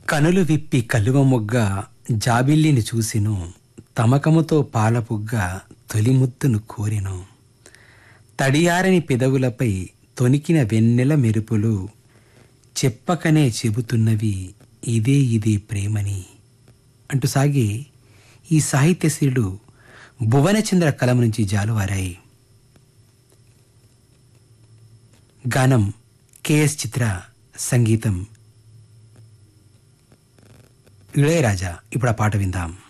కనులు విప్పి కలువ మొగ్గ జాబిల్లిని చూసిను తమకముతో పాలపుగ్గ తొలి ముద్దును కోరెను తడియారని పెదవులపై తొనికిన వెన్నెల మెరుపులు చెప్పకనే చెబుతున్నవి ఇదే ఇదే ప్రేమని అంటూ సాగి ఈ సాహిత్యశ్రీలు భువనచంద్ర కలం నుంచి జాలువారాయి గానం కెఎస్ చిత్ర సంగీతం ఇళయరాజా ఇప్పుడు ఆ పాట విందాం